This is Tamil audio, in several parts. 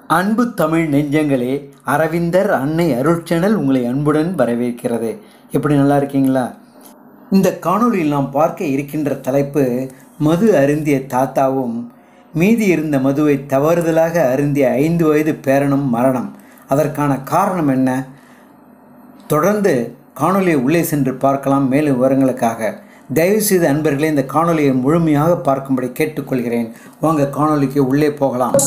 அன்பு தமிழ் நெஞ்சங்களே அரவிந்தர் அன்னை அருட்செனல் உங்களை அன்புடன் வரவேற்கிறது எப்படி நல்லா இருக்கீங்களா இந்த காணொளியில் நாம் பார்க்க இருக்கின்ற தலைப்பு மது அருந்திய தாத்தாவும் மீதி இருந்த மதுவை தவறுதலாக அருந்திய ஐந்து வயது பேரனும் மரணம் அதற்கான காரணம் என்ன தொடர்ந்து காணொலியை உள்ளே சென்று பார்க்கலாம் மேலும் விவரங்களுக்காக தயவுசெய்து அன்பர்களே இந்த காணொலியை முழுமையாக பார்க்கும்படி கேட்டுக்கொள்கிறேன் வாங்க காணொலிக்கு உள்ளே போகலாம்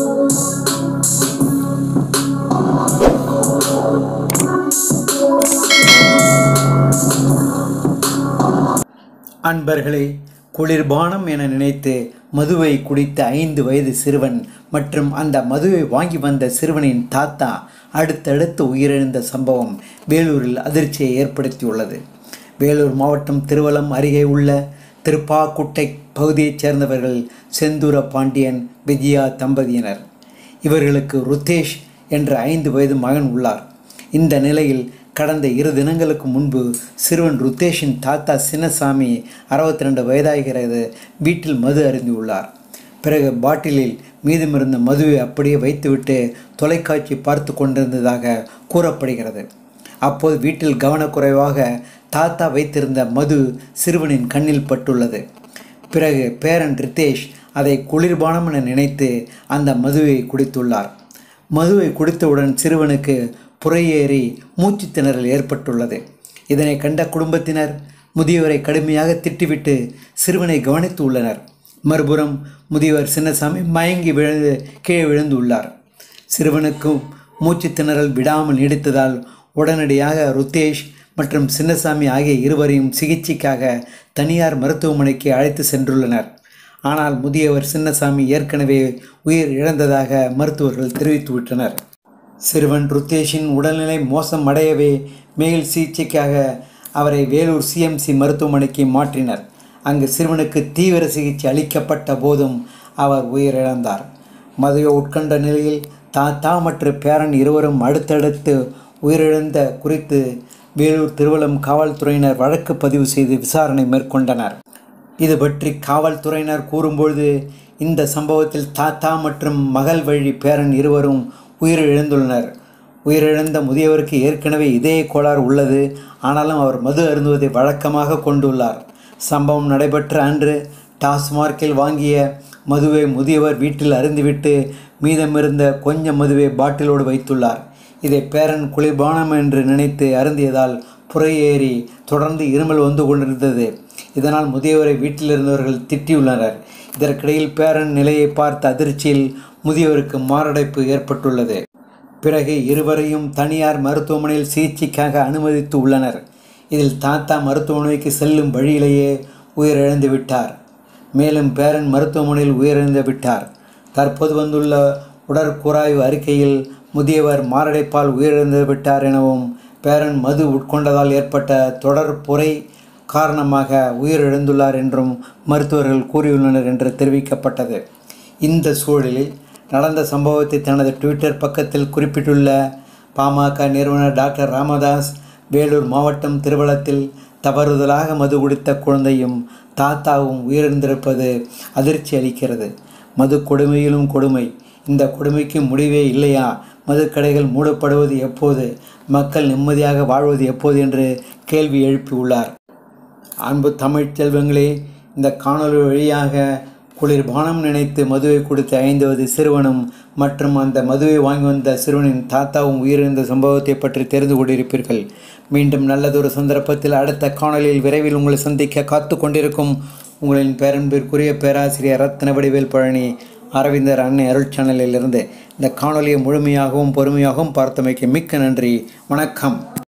அன்பர்களே குளிர்பானம் என நினைத்து மதுவை குடித்த ஐந்து வயது சிறுவன் மற்றும் அந்த மதுவை வாங்கி வந்த சிறுவனின் தாத்தா அடுத்தடுத்து உயிரிழந்த சம்பவம் வேலூரில் அதிர்ச்சியை ஏற்படுத்தியுள்ளது வேலூர் மாவட்டம் திருவலம் அருகே உள்ள திருப்பாக்குட்டை பகுதியைச் சேர்ந்தவர்கள் செந்தூர பாண்டியன் விஜயா தம்பதியினர் இவர்களுக்கு ருத்தேஷ் என்ற ஐந்து வயது மகன் உள்ளார் இந்த நிலையில் கடந்த இரு தினங்களுக்கு முன்பு சிறுவன் ருத்தேஷின் தாத்தா சின்னசாமி அறுபத்தி ரெண்டு வயதாகிறது வீட்டில் மது அருந்தியுள்ளார் பிறகு பாட்டிலில் மீதமிருந்த மதுவை அப்படியே வைத்துவிட்டு தொலைக்காட்சி பார்த்து கொண்டிருந்ததாக கூறப்படுகிறது அப்போது வீட்டில் கவனக்குறைவாக தாத்தா வைத்திருந்த மது சிறுவனின் கண்ணில் பட்டுள்ளது பிறகு பேரன் ரித்தேஷ் அதை குளிர்பானம் என நினைத்து அந்த மதுவை குடித்துள்ளார் மதுவை குடித்தவுடன் சிறுவனுக்கு புறையேறி மூச்சு திணறல் ஏற்பட்டுள்ளது இதனை கண்ட குடும்பத்தினர் முதியவரை கடுமையாக திட்டிவிட்டு சிறுவனை கவனித்து உள்ளனர் மறுபுறம் முதியவர் சின்னசாமி மயங்கி விழுந்து கீழே விழுந்துள்ளார் சிறுவனுக்கும் மூச்சு திணறல் விடாமல் நீடித்ததால் உடனடியாக ருத்தேஷ் மற்றும் சின்னசாமி ஆகிய இருவரையும் சிகிச்சைக்காக தனியார் மருத்துவமனைக்கு அழைத்து சென்றுள்ளனர் ஆனால் முதியவர் சின்னசாமி ஏற்கனவே உயிர் இழந்ததாக மருத்துவர்கள் தெரிவித்துவிட்டனர் சிறுவன் ருத்தேஷின் உடல்நிலை மோசம் அடையவே மேல் சிகிச்சைக்காக அவரை வேலூர் சிஎம்சி மருத்துவமனைக்கு மாற்றினர் அங்கு சிறுவனுக்கு தீவிர சிகிச்சை அளிக்கப்பட்ட போதும் அவர் உயிரிழந்தார் மதுவை உட்கொண்ட நிலையில் தாத்தா மற்றும் பேரன் இருவரும் அடுத்தடுத்து உயிரிழந்த குறித்து வேலூர் திருவள்ளம் காவல்துறையினர் வழக்கு பதிவு செய்து விசாரணை மேற்கொண்டனர் இது பற்றி காவல்துறையினர் கூறும்பொழுது இந்த சம்பவத்தில் தாத்தா மற்றும் மகள் வழி பேரன் இருவரும் உயிரிழந்துள்ளனர் உயிரிழந்த முதியவருக்கு ஏற்கனவே இதய கோளாறு உள்ளது ஆனாலும் அவர் மது அருந்துவதை வழக்கமாக கொண்டுள்ளார் சம்பவம் நடைபெற்ற அன்று டாஸ்மார்க்கில் வாங்கிய மதுவை முதியவர் வீட்டில் அருந்துவிட்டு மீதமிருந்த கொஞ்சம் மதுவை பாட்டிலோடு வைத்துள்ளார் இதை பேரன் குளிர்பானம் என்று நினைத்து அருந்தியதால் புறையேறி தொடர்ந்து இருமல் வந்து கொண்டிருந்தது இதனால் முதியவரை வீட்டில் இருந்தவர்கள் திட்டியுள்ளனர் இதற்கிடையில் பேரன் நிலையை பார்த்த அதிர்ச்சியில் முதியவருக்கு மாரடைப்பு ஏற்பட்டுள்ளது பிறகு இருவரையும் தனியார் மருத்துவமனையில் சிகிச்சைக்காக அனுமதித்து உள்ளனர் இதில் தாத்தா மருத்துவமனைக்கு செல்லும் வழியிலேயே உயிரிழந்து விட்டார் மேலும் பேரன் மருத்துவமனையில் உயிரிழந்து விட்டார் தற்போது வந்துள்ள உடற்கூறாய்வு அறிக்கையில் முதியவர் மாரடைப்பால் உயிரிழந்து விட்டார் எனவும் பேரன் மது உட்கொண்டதால் ஏற்பட்ட தொடர் புரை காரணமாக உயிரிழந்துள்ளார் என்றும் மருத்துவர்கள் கூறியுள்ளனர் என்று தெரிவிக்கப்பட்டது இந்த சூழலில் நடந்த சம்பவத்தை தனது ட்விட்டர் பக்கத்தில் குறிப்பிட்டுள்ள பாமக நிறுவனர் டாக்டர் ராமதாஸ் வேலூர் மாவட்டம் திருவள்ளத்தில் தவறுதலாக மது குடித்த குழந்தையும் தாத்தாவும் உயிரிழந்திருப்பது அதிர்ச்சி அளிக்கிறது மது கொடுமையிலும் கொடுமை இந்த கொடுமைக்கு முடிவே இல்லையா மதுக்கடைகள் மூடப்படுவது எப்போது மக்கள் நிம்மதியாக வாழ்வது எப்போது என்று கேள்வி எழுப்பியுள்ளார் அன்பு தமிழ் செல்வங்களே இந்த காணொலி வழியாக குளிர்பானம் நினைத்து மதுவை கொடுத்த ஐந்தாவது சிறுவனும் மற்றும் அந்த மதுவை வாங்கி வந்த சிறுவனின் தாத்தாவும் உயிரிழந்த சம்பவத்தை பற்றி தெரிந்து கொண்டிருப்பீர்கள் மீண்டும் நல்லதொரு சந்தர்ப்பத்தில் அடுத்த காணொலியில் விரைவில் உங்களை சந்திக்க காத்து கொண்டிருக்கும் உங்களின் பேரன்பிற்குரிய பேராசிரியர் ரத்ன வடிவேல் பழனி அரவிந்தர் அன்னை அருள் சேனலிலிருந்து இந்த காணொலியை முழுமையாகவும் பொறுமையாகவும் பார்த்தமைக்கு மிக்க நன்றி வணக்கம்